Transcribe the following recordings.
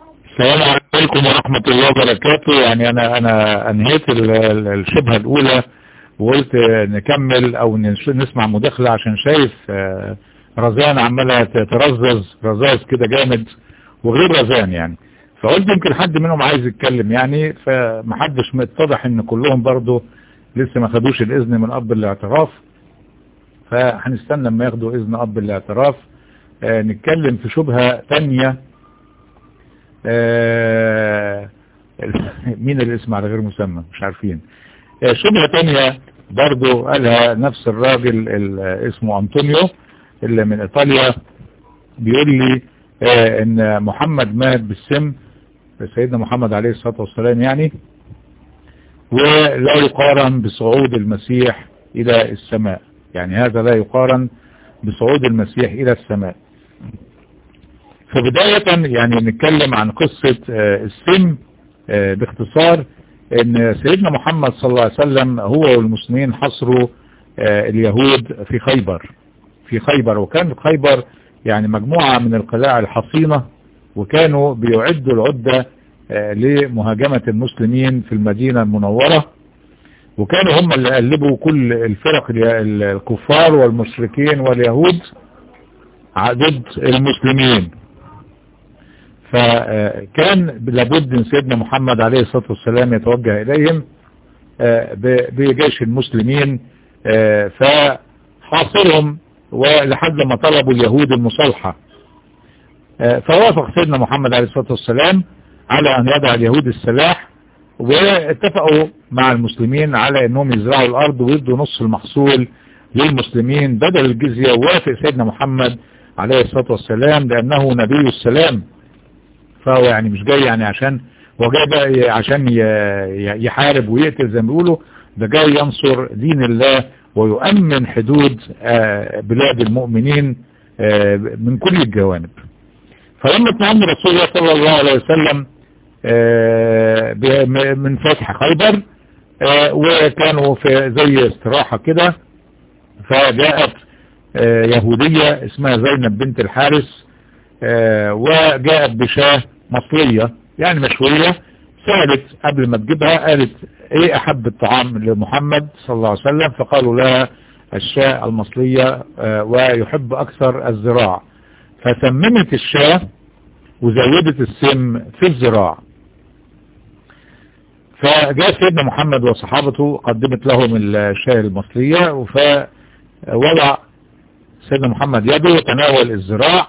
السلام عليكم ورحمة الله وبركاته يعني انا انا انهيت الشبهة الاولى وقلت نكمل او نسمع مداخلة عشان شايف رزان عمالة ترزز رزاز كده جامد وغير رزان يعني فقلت يمكن حد منهم عايز يتكلم يعني فمحدش متضح ان كلهم برضو لسه ما خدوش الاذن من اب الاعتراف فهنستنى لما ياخدوا اذن اب الاعتراف آه نتكلم في شبهة تانية آه مين اللي اسمه على غير مسمى مش عارفين آه شبهة تانية برضو قالها نفس الراجل اسمه انطونيو اللي من ايطاليا بيقول لي ان محمد مات بالسم سيدنا محمد عليه الصلاة والسلام يعني ولا يقارن بصعود المسيح الى السماء يعني هذا لا يقارن بصعود المسيح الى السماء فبداية يعني نتكلم عن قصة السم باختصار ان سيدنا محمد صلى الله عليه وسلم هو والمسلمين حصروا اليهود في خيبر في خيبر وكان خيبر يعني مجموعة من القلاع الحصينة وكانوا بيعدوا العدة لمهاجمة المسلمين في المدينة المنورة وكانوا هم اللي قلبوا كل الفرق الكفار والمشركين واليهود ضد المسلمين فكان لابد ان سيدنا محمد عليه الصلاة والسلام يتوجه اليهم بجيش المسلمين فحاصرهم ولحد ما طلبوا اليهود المصالحة فوافق سيدنا محمد عليه الصلاة والسلام على ان يضع اليهود السلاح واتفقوا مع المسلمين على انهم يزرعوا الارض ويدوا نص المحصول للمسلمين بدل الجزية ووافق سيدنا محمد عليه الصلاة والسلام لانه نبي السلام فهو يعني مش جاي يعني عشان هو جاي بقى عشان يحارب ويقتل زي ما بيقولوا ده جاي ينصر دين الله ويؤمن حدود بلاد المؤمنين من كل الجوانب فلما اتنعم رسول الله صلى الله عليه وسلم من فتح خيبر وكانوا في زي استراحة كده فجاءت يهودية اسمها زينب بنت الحارس وجاءت بشاه مصرية يعني مشوية سألت قبل ما تجيبها قالت ايه احب الطعام لمحمد صلى الله عليه وسلم فقالوا لها الشاة المصرية ويحب اكثر الزراع فسممت الشاة وزودت السم في الزراع فجاء سيدنا محمد وصحابته قدمت لهم الشاة المصرية فوضع سيدنا محمد يده تناول الزراع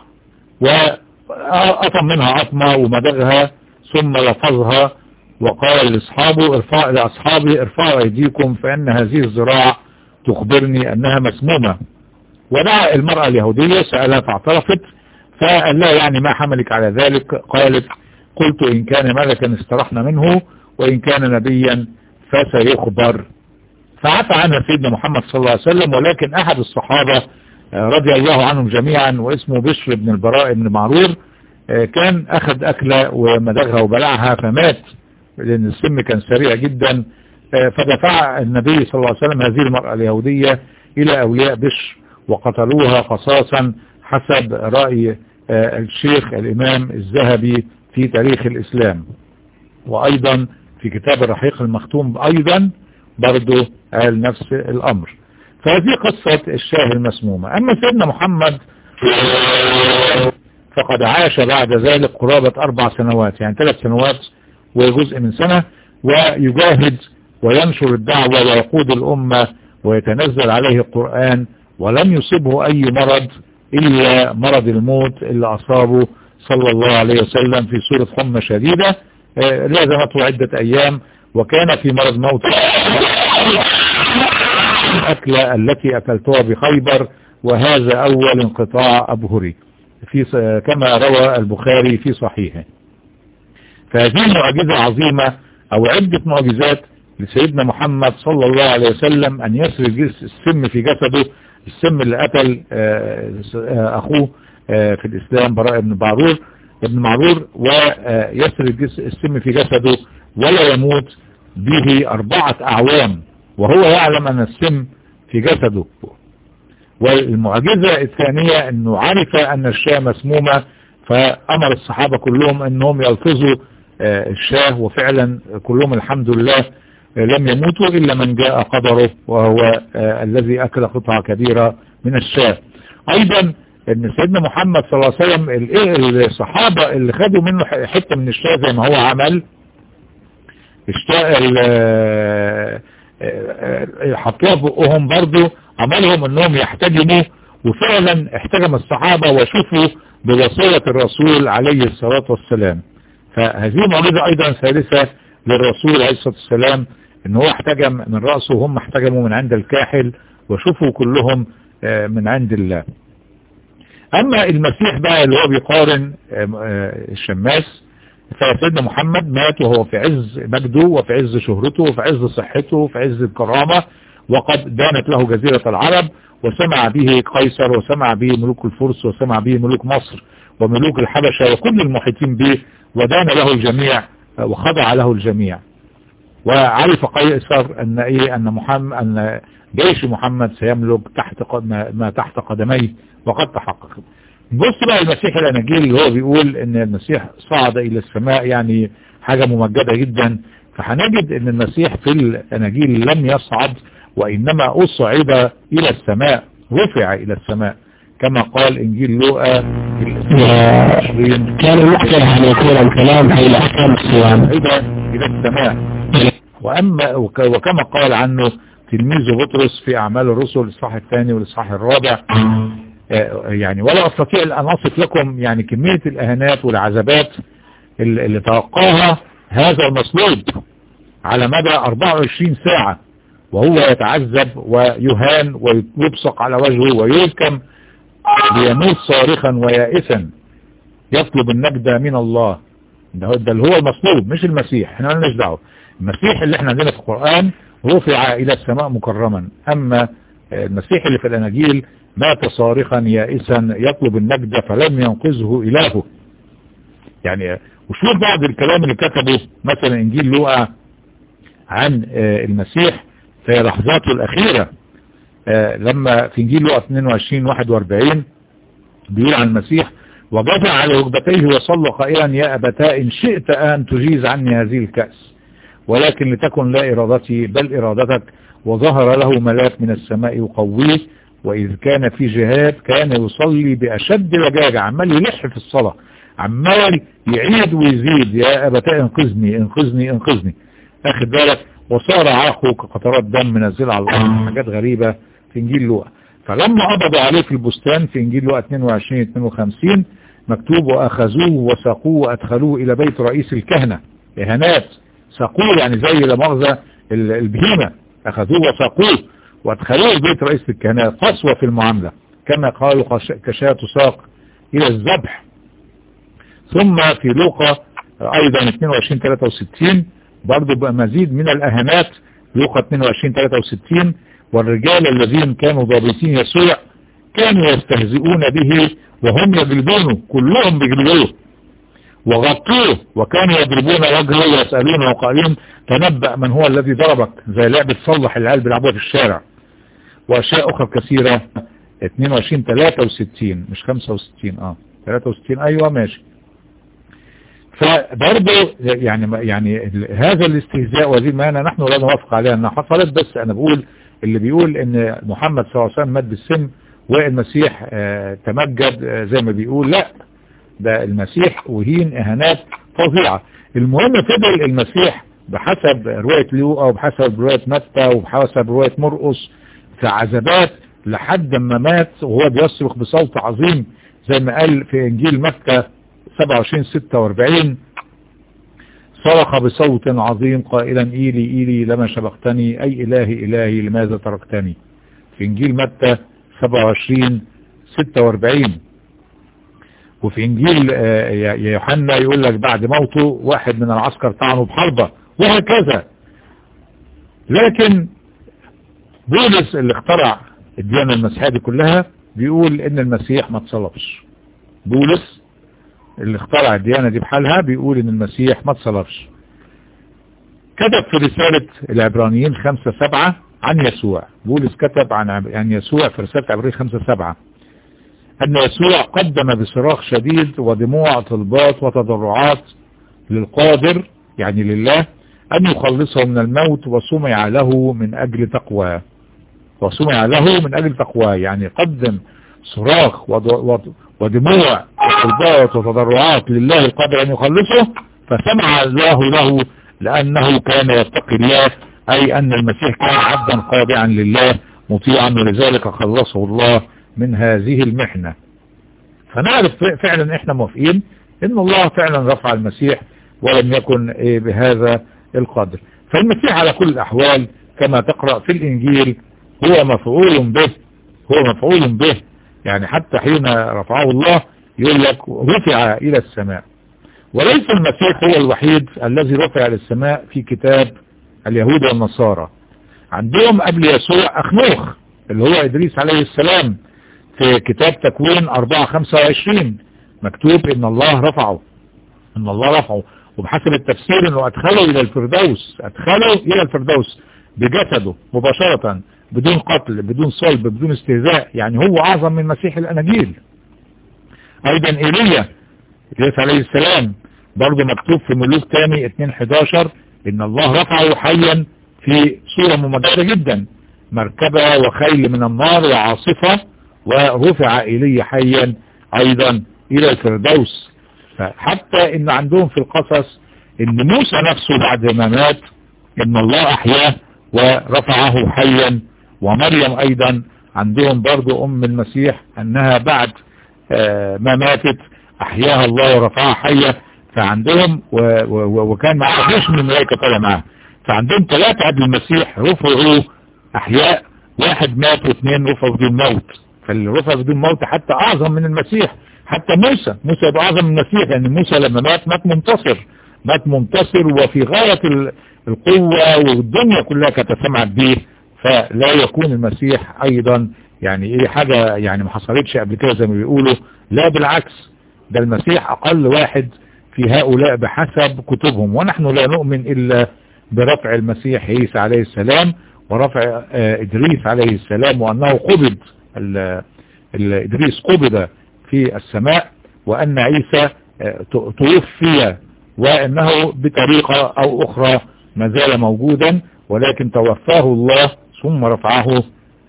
وأطم منها عطمة ومدغها ثم لفظها وقال لأصحابه ارفع لأصحابي ارفعوا أيديكم فإن هذه الزراع تخبرني أنها مسمومة ودعا المرأة اليهودية سألها فاعترفت فقال لها يعني ما حملك على ذلك قالت قلت إن كان ملكا استرحنا منه وإن كان نبيا فسيخبر فعفى عنها سيدنا محمد صلى الله عليه وسلم ولكن أحد الصحابة رضي الله عنهم جميعا واسمه بشر بن البراء بن معرور كان أخذ أكلة ومدغها وبلعها فمات لأن السم كان سريع جدا فدفع النبي صلى الله عليه وسلم هذه المرأة اليهودية إلى أولياء بشر وقتلوها قصاصا حسب رأي الشيخ الإمام الذهبي في تاريخ الإسلام وأيضا في كتاب الرحيق المختوم أيضا برضو قال نفس الأمر فهذه قصة الشاه المسمومة أما سيدنا محمد فقد عاش بعد ذلك قرابة أربع سنوات يعني ثلاث سنوات وجزء من سنة ويجاهد وينشر الدعوة ويقود الأمة ويتنزل عليه القرآن ولم يصبه أي مرض إلا مرض الموت اللي أصابه صلى الله عليه وسلم في سورة حمى شديدة لازمته عدة أيام وكان في مرض موت الأكلة التي أكلتها بخيبر وهذا أول انقطاع أبهري في كما روى البخاري في صحيحه فهذه معجزة عظيمة أو عدة معجزات لسيدنا محمد صلى الله عليه وسلم أن يسري السم في جسده السم اللي قتل أخوه في الإسلام براء بن معرور ابن معرور ويسري السم في جسده ولا يموت به أربعة أعوام وهو يعلم أن السم في جسده والمعجزة الثانية أنه عرف أن الشاة مسمومة فأمر الصحابة كلهم أنهم يلفظوا الشاه وفعلا كلهم الحمد لله لم يموتوا إلا من جاء قدره وهو الذي أكل قطعة كبيرة من الشاه أيضا ان سيدنا محمد صلى الله عليه وسلم الصحابة اللي خدوا منه حتة من الشاه زي ما هو عمل حطوها في بقهم برضو عملهم انهم يحتجموا وفعلا احتجم الصحابة وشوفوا بوصية الرسول عليه الصلاة والسلام فهذه معجزة ايضا ثالثة للرسول عليه الصلاة والسلام ان هو احتجم من رأسه وهم احتجموا من عند الكاحل وشوفوا كلهم من عند الله اما المسيح بقى اللي هو بيقارن الشماس فسيدنا محمد مات وهو في عز مجده وفي عز شهرته وفي عز صحته وفي عز الكرامة وقد دانت له جزيرة العرب وسمع به قيصر وسمع به ملوك الفرس وسمع به ملوك مصر وملوك الحبشة وكل المحيطين به ودان له الجميع وخضع له الجميع وعرف قيصر ان ايه ان محمد ان جيش محمد سيملك تحت ما تحت قدميه وقد تحقق بص بقى المسيح الاناجيل اللي هو بيقول ان المسيح صعد الى السماء يعني حاجة ممجدة جدا فهنجد ان المسيح في الاناجيل لم يصعد وانما اصعد الى السماء رفع الى السماء كما قال انجيل لوقا كان المحتل ان يكون الكلام حول احكام الصيام الى السماء واما وكما قال عنه تلميذ بطرس في اعمال الرسل الاصحاح الثاني والاصحاح الرابع يعني ولا استطيع ان اصف لكم يعني كمية الاهانات والعذابات اللي توقاها هذا المصلوب على مدى 24 ساعة وهو يتعذب ويهان ويبصق على وجهه ويلكم ليموت صارخا ويائسا يطلب النجدة من الله ده, ده اللي هو المصلوب مش المسيح احنا مالناش دعوه المسيح اللي احنا عندنا في القرآن رفع الى السماء مكرما اما المسيح اللي في الاناجيل مات صارخا يائسا يطلب النجدة فلم ينقذه إلهه يعني وشوف بعض الكلام اللي كتبه مثلا انجيل لوقا عن المسيح في لحظاته الأخيرة لما في انجيل لوقا 22 41 بيقول عن المسيح وجثى على ركبتيه وصلى قائلا يا أبتاء إن شئت أن تجيز عني هذه الكأس ولكن لتكن لا إرادتي بل إرادتك وظهر له ملاك من السماء يقويه وإذ كان في جهاد كان يصلي بأشد لجاجة عمال يلح في الصلاة عمال يعيد ويزيد يا أبتاء انقذني انقذني انقذني أخذ بالك وصار عاقه كقطرات دم منزلة على الأرض حاجات غريبة في إنجيل لوقا فلما قبضوا عليه في البستان في إنجيل لوقا 22 52 مكتوب وأخذوه وساقوه وأدخلوه إلى بيت رئيس الكهنة إهانات ساقوه يعني زي لمؤاخذة البهيمة أخذوه وساقوه وادخلوه بيت رئيس الكهنة قسوة في المعاملة كما قالوا كشاة تساق إلى الذبح ثم في لوقا أيضا 22 63 برضو بقى مزيد من الأهانات لوقا 22 63 والرجال الذين كانوا ضابطين يسوع كانوا يستهزئون به وهم يجلدونه كلهم بيجلدوه وغطوه وكانوا يضربون وجهه ويسألونه وقائلين تنبأ من هو الذي ضربك زي لعبة صلح العيال بيلعبوها في الشارع واشياء اخرى كثيرة 22 63 مش 65 اه 63 ايوه ماشي فبرضه يعني يعني هذا الاستهزاء وهذه المهانة نحن لا نوافق عليها انها حصلت بس انا بقول اللي بيقول ان محمد صلى الله عليه وسلم مات بالسم والمسيح آه تمجد آه زي ما بيقول لا ده المسيح وهين اهانات فظيعة المهم فضل المسيح بحسب رواية لوقا وبحسب رواية متى وبحسب رواية مرقس في عذابات لحد ما مات وهو بيصرخ بصوت عظيم زي ما قال في انجيل متى 27 46 صرخ بصوت عظيم قائلا إيلي إيلي لما شبقتني أي إلهي إلهي لماذا تركتني في انجيل متى 27 46 وفي انجيل يوحنا يقول لك بعد موته واحد من العسكر طعنه بحربة وهكذا لكن بولس اللي اخترع الديانة المسيحية دي كلها بيقول ان المسيح ما اتصلبش بولس اللي اخترع الديانة دي بحالها بيقول ان المسيح ما اتصلبش كتب في رسالة العبرانيين خمسة سبعة عن يسوع بولس كتب عن عن يسوع في رسالة عبرانيين خمسة سبعة أن يسوع قدم بصراخ شديد ودموع طلبات وتضرعات للقادر يعني لله أن يخلصه من الموت وسمع له من أجل تقوى وسمع له من أجل تقوى يعني قدم صراخ ودموع وطلبات وتضرعات لله القادر أن يخلصه فسمع الله له لأنه كان يتقي الله أي أن المسيح كان عبدا خاضعا لله مطيعا ولذلك خلصه الله من هذه المحنة فنعرف فعلا احنا موافقين ان الله فعلا رفع المسيح ولم يكن بهذا القدر فالمسيح على كل الأحوال كما تقرأ في الإنجيل هو مفعول به هو مفعول به يعني حتى حين رفعه الله يقول لك رفع إلى السماء وليس المسيح هو الوحيد الذي رفع إلى السماء في كتاب اليهود والنصارى عندهم قبل يسوع أخنوخ اللي هو إدريس عليه السلام في كتاب تكوين 4-25 مكتوب إن الله رفعه إن الله رفعه وبحسب التفسير إنه أدخله إلى الفردوس أدخله إلى الفردوس بجسده مباشرة بدون قتل بدون صلب بدون استهزاء يعني هو أعظم من مسيح الأناجيل أيضا إيليا إليس عليه السلام برضه مكتوب في ملوك تاني 2-11 إن الله رفعه حيا في صورة ممجدة جدا مركبة وخيل من النار وعاصفة ورفع إلي حيا أيضا إلى الفردوس فحتى إن عندهم في القصص إن موسى نفسه بعد ما مات إن الله أحياه ورفعه حيا ومريم أيضا عندهم برضو أم المسيح أنها بعد ما ماتت أحياها الله ورفعها حية فعندهم وكان معها جيش من الملائكة طالع معها فعندهم ثلاثة قبل المسيح رفعوا أحياء واحد مات واثنين رفعوا بدون موت فاللي رفع بدون موت حتى أعظم من المسيح حتى موسى موسى يبقى أعظم من المسيح لأن يعني موسى لما مات مات منتصر مات منتصر وفي غاية القوة والدنيا كلها كانت سمعت به فلا يكون المسيح أيضا يعني ايه حاجة يعني ما حصلتش قبل كده زي ما بيقولوا لا بالعكس ده المسيح أقل واحد في هؤلاء بحسب كتبهم ونحن لا نؤمن إلا برفع المسيح عيسى عليه السلام ورفع إدريس عليه السلام وأنه قبض إدريس قبض في السماء وأن عيسى توفي وأنه بطريقة أو أخرى ما زال موجودا ولكن توفاه الله ثم رفعه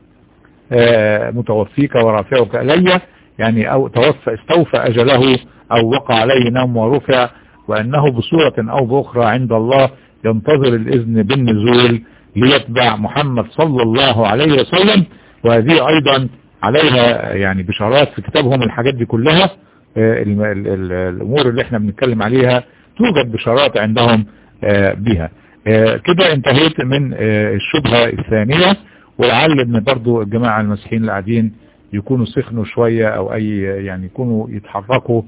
متوفيك ورافعك إلي يعني أو توفى استوفى أجله أو وقع عليه نوم ورفع وأنه بصورة أو بأخرى عند الله ينتظر الإذن بالنزول ليتبع محمد صلى الله عليه وسلم وهذه أيضا عليها يعني بشارات في كتابهم الحاجات دي كلها الأمور اللي احنا بنتكلم عليها توجد بشارات عندهم بها كده انتهيت من الشبهة الثانية ولعل ان برضو الجماعة المسيحيين اللي قاعدين يكونوا سخنوا شوية او اي يعني يكونوا يتحركوا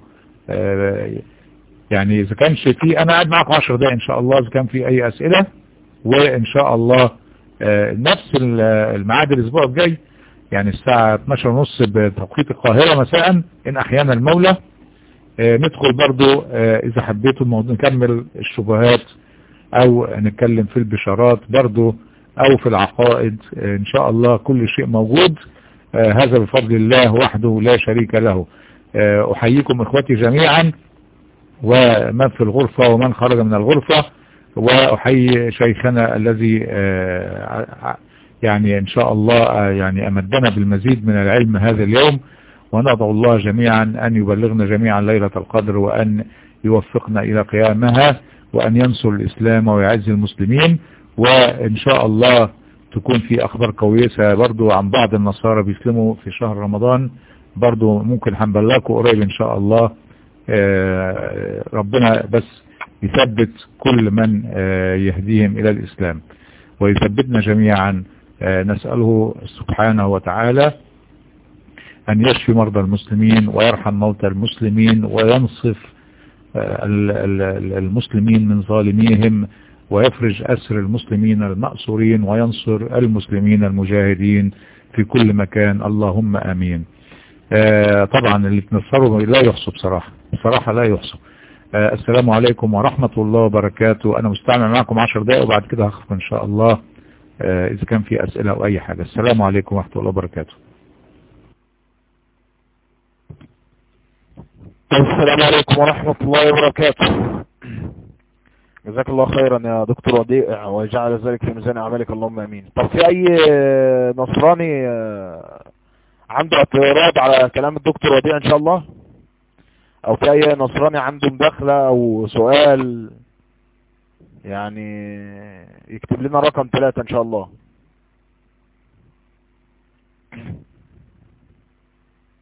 يعني اذا كانش في انا قاعد معاكم 10 دقايق ان شاء الله اذا كان في اي اسئلة وان شاء الله نفس الميعاد الاسبوع الجاي يعني الساعة 12 ونص بتوقيت القاهرة مساء ان احيانا المولى ندخل برضو اذا حبيتوا نكمل الشبهات او نتكلم في البشارات برضو او في العقائد ان شاء الله كل شيء موجود هذا بفضل الله وحده لا شريك له احييكم اخوتي جميعا ومن في الغرفة ومن خرج من الغرفة واحيي شيخنا الذي يعني ان شاء الله يعني امدنا بالمزيد من العلم هذا اليوم وندعو الله جميعا ان يبلغنا جميعا ليلة القدر وان يوفقنا الى قيامها وأن ينصر الإسلام ويعز المسلمين وإن شاء الله تكون في أخبار كويسة برضو عن بعض النصارى بيسلموا في شهر رمضان برضو ممكن هنبلغكم قريب إن شاء الله ربنا بس يثبت كل من يهديهم إلى الإسلام ويثبتنا جميعا نسأله سبحانه وتعالى أن يشفي مرضى المسلمين ويرحم موتى المسلمين وينصف المسلمين من ظالميهم ويفرج أسر المسلمين المأسورين وينصر المسلمين المجاهدين في كل مكان اللهم آمين طبعا اللي تنصروا لا يحصوا بصراحة بصراحة لا يحصوا السلام عليكم ورحمة الله وبركاته أنا مستعمل معكم عشر دقائق وبعد كده هخف إن شاء الله إذا كان في أسئلة أو أي حاجة السلام عليكم ورحمة الله وبركاته السلام عليكم ورحمة الله وبركاته جزاك الله خيرا يا دكتور وديع وجعل ذلك في ميزان اعمالك اللهم امين طب في اي نصراني عنده اعتراض على كلام الدكتور وديع ان شاء الله او في اي نصراني عنده مداخلة او سؤال يعني يكتب لنا رقم ثلاثة ان شاء الله